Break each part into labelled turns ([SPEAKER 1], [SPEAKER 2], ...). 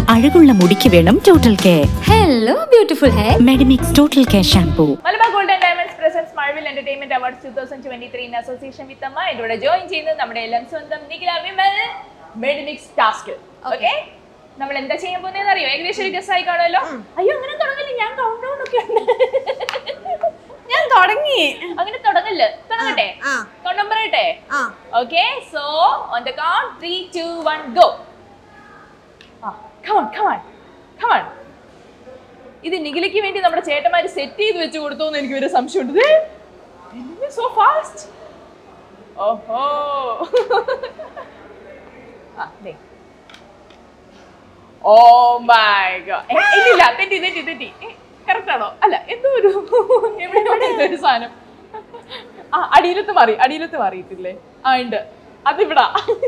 [SPEAKER 1] അഴകുള്ള മുടിക്ക് വേണം total care
[SPEAKER 2] hello beautiful hair
[SPEAKER 1] Medimix total care shampoo
[SPEAKER 3] Malabar golden diamonds presents Mazhavil entertainment awards two thousand twenty three in association with AMMA എൻ്റെ കൂടെ join ചെയ്യുന്നത് നമ്മുടെ എല്ലാം സ്വന്തം Nikhila Vimal Medimix task okay നമ്മൾ എന്താ ചെയ്യാൻ പോകുന്നതെന്ന് അറിയോ ഏകദേശം ഒരു ഗസ് ആയി കാണുമല്ലോ അയ്യോ അങ്ങനെ തുടങ്ങില്ല ഞാൻ കൗണ്ട് ഡൗൺ ഒക്കെ ഉണ്ട്
[SPEAKER 2] ഞാൻ തുടങ്ങി
[SPEAKER 3] അങ്ങനെ തുടങ്ങല്ലേ തുടങ്ങട്ടെ
[SPEAKER 2] ആ.
[SPEAKER 3] കൗണ്ട് നമ്പർ ഇട്ടെ
[SPEAKER 2] ആ
[SPEAKER 3] okay so on the count three two one go come on come on നിഖിലയ്ക്ക് വേണ്ടി നമ്മുടെ ചേട്ടന്മാര് സെറ്റ് ചെയ്ത് വെച്ച് കൊടുത്തു എന്ന് എനിക്ക് ഒരു സംശയമുണ്ട് സോ ഫാസ്റ്റ് ഓഹോ ഓ മൈ ഗോഡ് ഇല്ല തെറ്റി തെറ്റി തെറ്റി കറക്റ്റ് ആണോ അല്ല എന്തോ ഒരു എവിടെ എവിടെ ഉണ്ട് ഒരു സാധനം ആ അടിയിലത്ത് മാറി അടിയിലത്ത് മാറിയിട്ടില്ലേ ആ ഉണ്ട് അതിവിടാ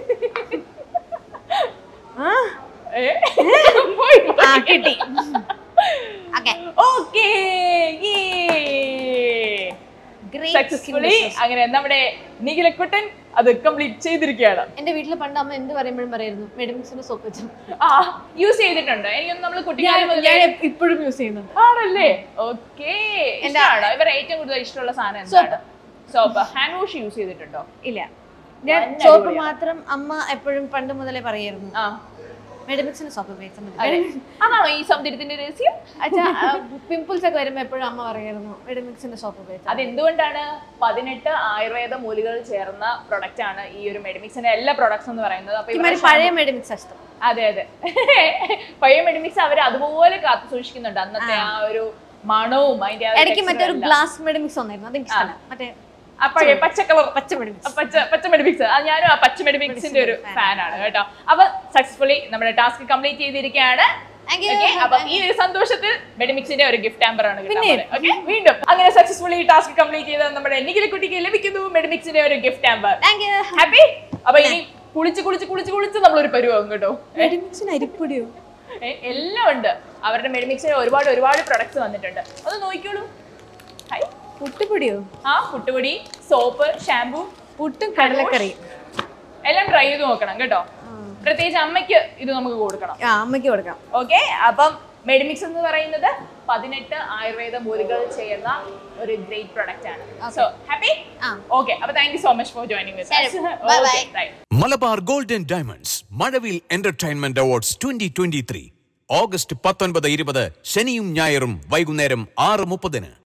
[SPEAKER 3] ഏ? പോയി,
[SPEAKER 2] ആ
[SPEAKER 3] പോയി.
[SPEAKER 2] കിട്ടി ഓക്കെ
[SPEAKER 3] ഓക്കേ സക്സസ്ഫുള്ളി അങ്ങനെ നമ്മുടെ നിഖിലക്കുട്ടൻ അത് കംപ്ലീറ്റ് ചെയ്തിരിക്കുകയാണ്
[SPEAKER 4] എന്റെ വീട്ടിൽ പണ്ട് അമ്മ എന്ത് പറയുമ്പോഴും പറയായിരുന്നു മെഡിമിക്സിന്റെ സോപ്പ് വെച്ചു
[SPEAKER 3] ആ യൂസ് ചെയ്തിട്ടുണ്ട് എനിക്കൊന്ന് നമ്മൾ കുട്ടിക്കാലം മുതലേ
[SPEAKER 4] ഇപ്പോഴും യൂസ് ചെയ്യുന്നുണ്ട്
[SPEAKER 3] ആണല്ലേ ഓക്കേ എന്താണോ ഇവർ ഏറ്റവും കൂടുതൽ ഇഷ്ടമുള്ള സാധനം എന്താണ് സോപ്പ് ഹാൻഡ് വാഷ് യൂസ് ചെയ്തിട്ടുണ്ടോ
[SPEAKER 4] ഇല്ല ഞാൻ
[SPEAKER 3] നല്ല
[SPEAKER 4] സോപ്പ്
[SPEAKER 3] അടിപൊളിയാണ്.
[SPEAKER 4] മാത്രം അമ്മ എപ്പോഴും പണ്ട് മുതലേ പറയായിരുന്നു
[SPEAKER 3] ആ
[SPEAKER 4] മെഡിമിക്സിന്റെ സോപ്പ് ഉപയോഗിച്ചാൽ മതി
[SPEAKER 3] അതെ അതാണോ ഈ സൗന്ദര്യത്തിന്റെ രഹസ്യം
[SPEAKER 4] അച്ഛാ പിമ്പിൾസ് ഒക്കെ വരുമ്പോ എപ്പോഴും അമ്മ പറയായിരുന്നു മെഡിമിക്സിന്റെ സോപ്പ് ഉപയോഗിച്ചാൽ
[SPEAKER 3] അതെന്തുകൊണ്ടാണ് പതിനെട്ട് ആയുർവേദ മൂലികൾ ചേർന്ന പ്രൊഡക്റ്റ് ആണ് ഈ ഒരു മെഡിമിക്സിന്റെ എല്ലാ പ്രൊഡക്ട്സ് എന്ന് പറയുന്നത് അപ്പൊ
[SPEAKER 4] ഇമാതിരി
[SPEAKER 3] ഇവിടെ
[SPEAKER 4] പഴയ മെഡിമിക്സ് ഇഷ്ടം
[SPEAKER 3] അതെ അതെ പഴയ മെഡിമിക്സ് അവർ അതുപോലെ കാത്തു സൂക്ഷിക്കുന്നുണ്ട് അന്നത്തെ ആ ഒരു മണവും അതിന്റെ ആ ഒരു
[SPEAKER 4] ഇടയ്ക്ക്
[SPEAKER 3] texture
[SPEAKER 4] മറ്റൊരു
[SPEAKER 3] എല്ലാം.
[SPEAKER 4] ഗ്ലാസ് മെഡിമിക്സ് വന്നായിരുന്നു അതെനിക്ക് ഇഷ്ടമല്ല മറ്റേ
[SPEAKER 3] ആ പഴയ പച്ച കളർ
[SPEAKER 4] പച്ച മെഡിമിക്സ്
[SPEAKER 3] പച്ച പച്ച മെഡിമിക്സ് ഞാനും ആ പച്ച മെഡിമിക്സിന്റെ ഒരു ഫാൻ ആണ് കേട്ടോ അപ്പൊ സക്സസ്ഫുള്ളി നമ്മുടെ ടാസ്ക് കംപ്ലീറ്റ് ചെയ്തിരിക്കുകയാണ്
[SPEAKER 4] Thank you.
[SPEAKER 3] Okay, അപ്പൊ ഈ ഒരു സന്തോഷത്തിൽ മെഡിമിക്സിന്റെ ഒരു ഗിഫ്റ്റ് ആമ്പർ ആണ് ഓക്കെ വീണ്ടും അങ്ങനെ സക്സസ്ഫുള്ളി ടാസ്ക് കംപ്ലീറ്റ് ചെയ്ത നമ്മുടെ നിഖില കുട്ടിക്ക് ലഭിക്കുന്നു മെഡിമിക്സിന്റെ ഒരു gift hamper
[SPEAKER 4] thank you
[SPEAKER 3] happy അപ്പൊ ഇനി കുളിച്ച് കുളിച്ച് കുളിച്ച് കുളിച്ച് നമ്മളൊരു പരുവാകും കേട്ടോ
[SPEAKER 4] മെഡിമിക്സിന് അരിപ്പൊടിയോ
[SPEAKER 3] ഏ, എല്ലാം ഉണ്ട് അവരുടെ മെഡിമിക്സിന് ഒരുപാട് ഒരുപാട് പ്രൊഡക്ട്സ് വന്നിട്ടുണ്ട് ഒന്ന് നോക്കിക്കോളൂ ഹൈ
[SPEAKER 4] പുട്ടുപൊടിയോ
[SPEAKER 3] ആ പുട്ടുപൊടി സോപ്പ് ഷാംപൂ
[SPEAKER 4] പുട്ടും കടലക്കറി
[SPEAKER 3] എല്ലാം ട്രൈ ചെയ്ത് നോക്കണം കേട്ടോ പ്രത്യേകിച്ച് അമ്മയ്ക്ക് ഇത് നമുക്ക് കൊടുക്കണം
[SPEAKER 4] ആ അമ്മയ്ക്ക് കൊടുക്കാം
[SPEAKER 3] ഓക്കെ അപ്പം മെഡിമിക്സ് എന്ന് പറയുന്നത് പതിനെട്ട് ആയുർവേദ മൂലികൾ ചെയ്യുന്ന ഒരു ഗ്രേറ്റ് പ്രൊഡക്റ്റ് ആണ് സോ ഹാപ്പി
[SPEAKER 4] ആ.
[SPEAKER 3] ഓക്കെ അപ്പൊ thank you so much for joining
[SPEAKER 4] ശരി. Bye bye.
[SPEAKER 3] With
[SPEAKER 5] Malabar golden diamonds Mazhavil entertainment awards twenty twenty three August പത്തൊൻപത് ഇരുപത് ശനിയും ഞായറും വൈകുന്നേരം ആറ് മുപ്പതിന്